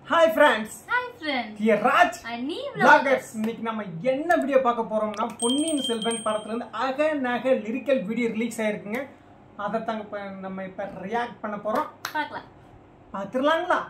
Hi friends hi friends here Raj Ani vloggers இன்னைக்கு நம்ம என்ன வீடியோ பார்க்க போறோம்னா பொன்னியின் செல்வன் படத்துல இருந்து அக நக லிரிக்கல் வீடியோ ரிலீஸ் ஆயிருக்குங்க அதை தாங்க இப்ப நம்ம இப்ப ரியாக்ட் பண்ண போறோம் பார்க்கலாம் பார்த்துடலாங்களா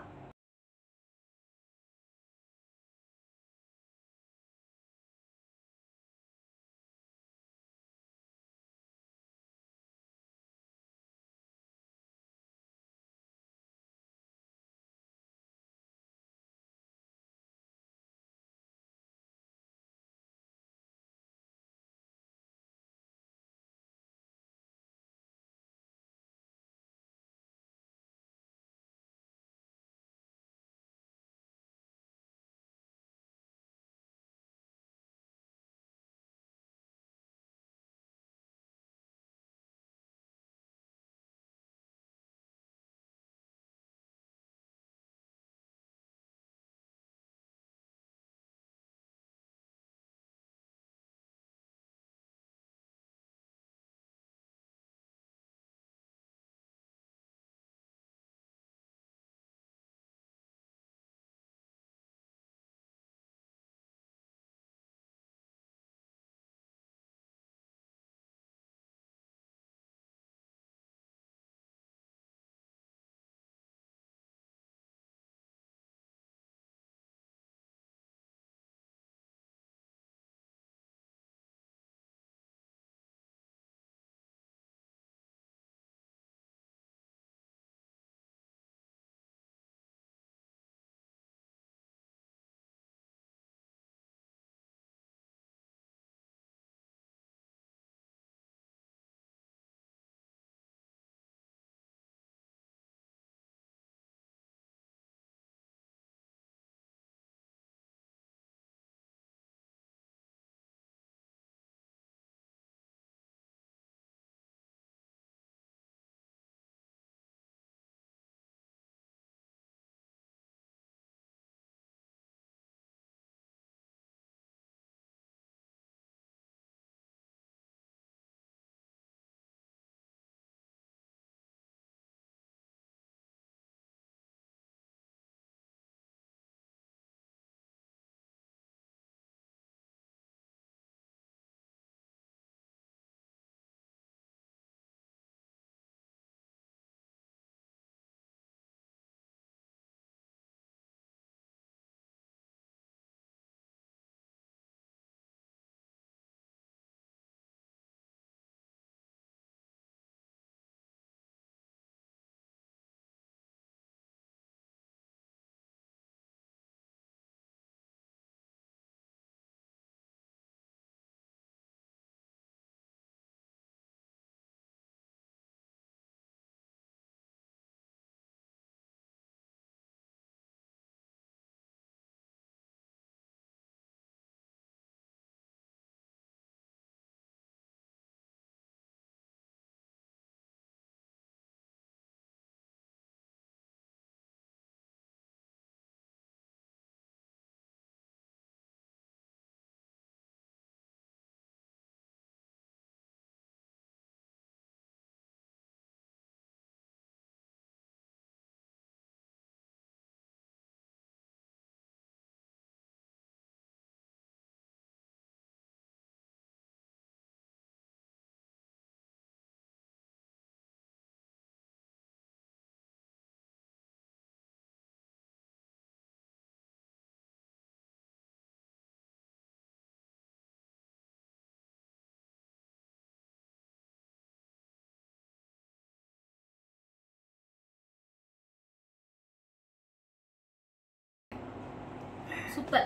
சூப்பர்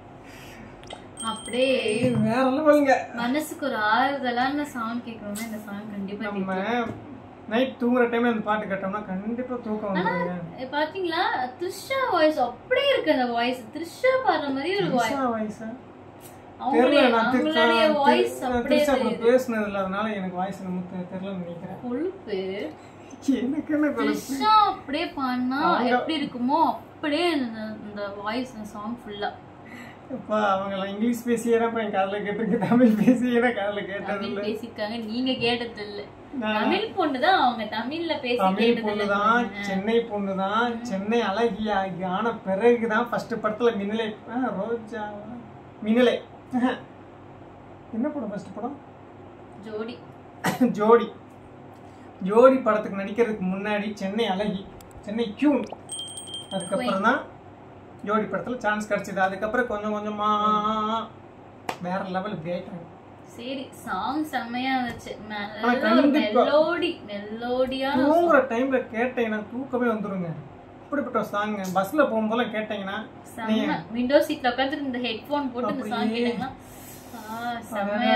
அப்படியே வேற லெவலுங்க மனசுக்கு ஒரு ஆறுதலான சாங் கேட்கணும்னா இந்த சாங் கண்டிப்பா நம்ம கேட்கணும். நைட் தூங்குற டைம்ல இந்த பாட்டு கேட்டோம்னா கண்டிப்பா தூக்கம் வந்துருங்க ஏ, பாத்தீங்களா த்ரிஷா வாய்ஸ் அப்படியே இருக்கு அந்த வாய்ஸ் த்ரிஷா பாடுற மாதிரி ஒரு வாய்ஸ் திரிஷா வயசா அவங்களுடைய தெரியல நான் திரிஷா அவங்களுடைய வாய்ஸ் அப்படியே திரிஷா கூட தெரியுது. பேசுனது இல்ல அதனால எனக்கு வாய்ஸ் நமக்கு தெரியலன்னு நினைக்கிறேன் கொழுப்பு எனக்கு என்ன கொழுப்பு த்ரிஷா அப்படியே பாடினா அவங்க- எப்படி இருக்குமோ அப்படியே இந்த இந்த வாய்ஸ் இந்த சாங் ஃபுல்லா இப்போ அவங்கெல்லாம் இங்கிலீஷ் பேசியே தான் என் காதில் கேட்டிருக்கு தமிழ் பேசியே தான் காதில் கேட்டது தமிழ் இல்லை பேசிருக்காங்க நீங்க கேட்டது இல்ல நான் தமிழ் பொண்ணு தான் அவங்க தமிழ்ல பேசி தமிழ் கேட்டது பொண்ணு இல்ல தான் சென்னை பொண்ணு தான் சென்னை அழகி ஆகி ஆன பிறகு தான் ஃபர்ஸ்ட் படத்துல மின்னலை ஆ, ரோஜா மின்னலை என்ன படம் ஃபர்ஸ்ட் படம் ஜோடி ஜோடி ஜோடி படத்துக்கு நடிக்கிறதுக்கு முன்னாடி சென்னை அழகி சென்னை கியூன் அதுக்கப்புறம் தான் ஜோடி படத்துல சான்ஸ் கிடைச்சது அதுக்கப்புறம் கொஞ்சம் கொஞ்சமா வேற லெவல் இப்படி ஆயிட்டாங்க சரி சாங் செம்மையா இருந்துச்சு ஆனா கண்டிப்பா- மெலோடி மெலோடியா தூங்குற டைம்ல கேட்டீங்கன்னா தூக்கமே வந்துருங்க இப்படிப்பட்ட சாங் பஸ்ல போகும்போதெல்லாம் கேட்டீங்கன்னா செம்ம விண்டோ சீட்ல உட்காந்து இந்த ஹெட்போன் போட்டு இந்த சாங் அப்படியே. கேட்டீங்கன்னா ஆ, செம்மையா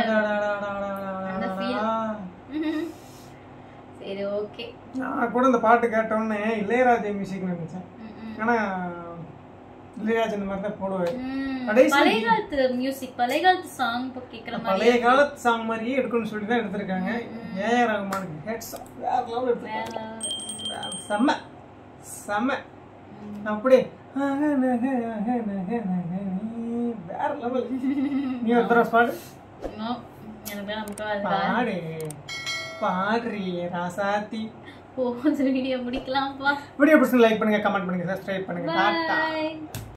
இருக்கும். சரி ஓகே நான் கூட இந்த பாட்டு கேட்டோன்னே இளையராஜா மியூசிக் நினைச்சேன் ஆனா இளையராஜா இந்த மாதிரி தான் போடுவாரு கடைசி- பழைய காலத்து மியூசிக் பழைய காலத்து சாங் கேக்குற மாதிரி பழைய காலத்து சாங் மாதிரியே எடுக்கணும்னு சொல்லி தான் எடுத்திருக்காங்க ஏஆர் ரகுமானுக்கு ஹெட்ஸ் வேற லெவல் எடுத்திருக்காங்க வேற செம்ம செம்ம அப்படியே அக நக அக நக நக நீ வேற லெவல் நீ ஒரு தடவை பாடு No, எனக்கு நமக்கு அது பாடு பாடுறி ராசாத்தி போகுது வீடியோ முடிக்கலாம்ப்பா வீடியோ பிடிச்சி லைக் பண்ணுங்க கமெண்ட் பண்ணுங்க சப்ஸ்கிரைப் பண்ணுங்க டாட்டா பாய்